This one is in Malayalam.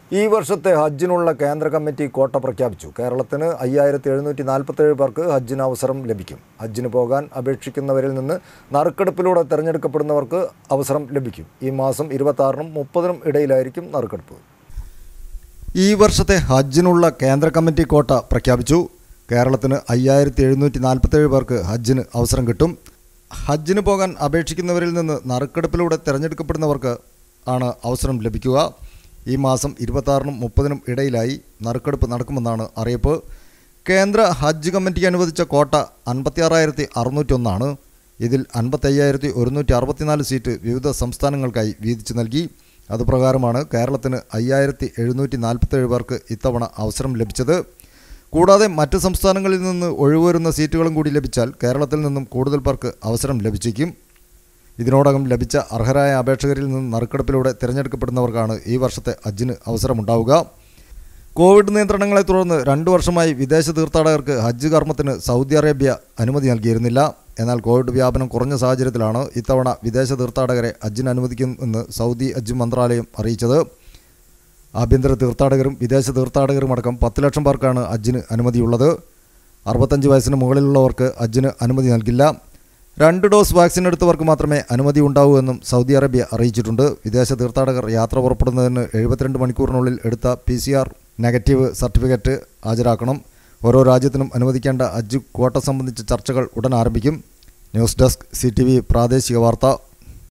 ഈ വർഷത്തെ ഹജ്ജിനുള്ള കേന്ദ്ര കമ്മിറ്റി കോട്ട പ്രഖ്യാപിച്ചു കേരളത്തിന് അയ്യായിരത്തി എഴുന്നൂറ്റി നാൽപ്പത്തേഴ് പേർക്ക് ഹജ്ജിന് അവസരം ലഭിക്കും ഹജ്ജിന് പോകാൻ അപേക്ഷിക്കുന്നവരിൽ നിന്ന് നറുക്കെടുപ്പിലൂടെ തിരഞ്ഞെടുക്കപ്പെടുന്നവർക്ക് അവസരം ലഭിക്കും ഈ മാസം ഇരുപത്താറിനും മുപ്പതിനും ഇടയിലായിരിക്കും നറുക്കെടുപ്പ് ഈ വർഷത്തെ ഹജ്ജിനുള്ള കേന്ദ്ര കമ്മിറ്റി കോട്ട പ്രഖ്യാപിച്ചു കേരളത്തിന് അയ്യായിരത്തി എഴുന്നൂറ്റി നാൽപ്പത്തേഴ് പേർക്ക് ഹജ്ജിന് അവസരം കിട്ടും ഹജ്ജിന് പോകാൻ അപേക്ഷിക്കുന്നവരിൽ നിന്ന് നറുക്കെടുപ്പിലൂടെ തിരഞ്ഞെടുക്കപ്പെടുന്നവർക്ക് ആണ് അവസരം ലഭിക്കുക ഈ മാസം ഇരുപത്താറിനും മുപ്പതിനും ഇടയിലായി നറുക്കെടുപ്പ് നടക്കുമെന്നാണ് അറിയിപ്പ് കേന്ദ്ര ഹജ്ജ് കമ്മിറ്റിക്ക് അനുവദിച്ച കോട്ട അൻപത്തിയാറായിരത്തി അറുന്നൂറ്റൊന്നാണ് ഇതിൽ അൻപത്തയ്യായിരത്തി ഒരുന്നൂറ്റി അറുപത്തിനാല് സീറ്റ് വിവിധ സംസ്ഥാനങ്ങൾക്കായി വീതിച്ചു നൽകി അതുപ്രകാരമാണ് കേരളത്തിന് അയ്യായിരത്തി എഴുന്നൂറ്റി നാൽപ്പത്തേഴ് പേർക്ക് ഇത്തവണ അവസരം ലഭിച്ചത് കൂടാതെ മറ്റ് സംസ്ഥാനങ്ങളിൽ നിന്ന് ഒഴിവുവരുന്ന സീറ്റുകളും കൂടി ലഭിച്ചാൽ കേരളത്തിൽ നിന്നും കൂടുതൽ പേർക്ക് അവസരം ലഭിച്ചേക്കും ഇതിനോടകം ലഭിച്ച അർഹരായ അപേക്ഷകരിൽ നിന്ന് നറുക്കെടുപ്പിലൂടെ തിരഞ്ഞെടുക്കപ്പെടുന്നവർക്കാണ് ഈ വർഷത്തെ ഹജ്ജിന് അവസരമുണ്ടാവുക കോവിഡ് നിയന്ത്രണങ്ങളെ തുടർന്ന് രണ്ടു വർഷമായി വിദേശ തീർത്ഥാടകർക്ക് ഹജ്ജ് കർമ്മത്തിന് സൗദി അറേബ്യ അനുമതി നൽകിയിരുന്നില്ല എന്നാൽ കോവിഡ് വ്യാപനം കുറഞ്ഞ സാഹചര്യത്തിലാണ് ഇത്തവണ വിദേശ തീർത്ഥാടകരെ ഹജ്ജിന് അനുവദിക്കുമെന്ന് സൗദി ഹജ്ജ് മന്ത്രാലയം അറിയിച്ചത് ആഭ്യന്തര തീർത്ഥാടകരും വിദേശ തീർത്ഥാടകരും അടക്കം പത്ത് ലക്ഷം പേർക്കാണ് ഹജ്ജിന് അനുമതിയുള്ളത് അറുപത്തഞ്ച് വയസ്സിന് മുകളിലുള്ളവർക്ക് ഹജ്ജിന് അനുമതി നൽകില്ല രണ്ട് ഡോസ് വാക്സിൻ എടുത്തവർക്ക് മാത്രമേ അനുമതി ഉണ്ടാവൂ എന്നും സൗദി അറേബ്യ അറിയിച്ചിട്ടുണ്ട് വിദേശ തീർത്ഥാടകർ യാത്ര പുറപ്പെടുന്നതിന് എഴുപത്തിരണ്ട് മണിക്കൂറിനുള്ളിൽ എടുത്ത P C R negative certificate ഹാജരാക്കണം ഓരോ രാജ്യത്തിനും അനുവദിക്കേണ്ട ഹജ്ജ് ക്വാട്ട സംബന്ധിച്ച ചർച്ചകൾ ഉടൻ ആരംഭിക്കും ന്യൂസ് ഡെസ്ക് സി പ്രാദേശിക വാർത്ത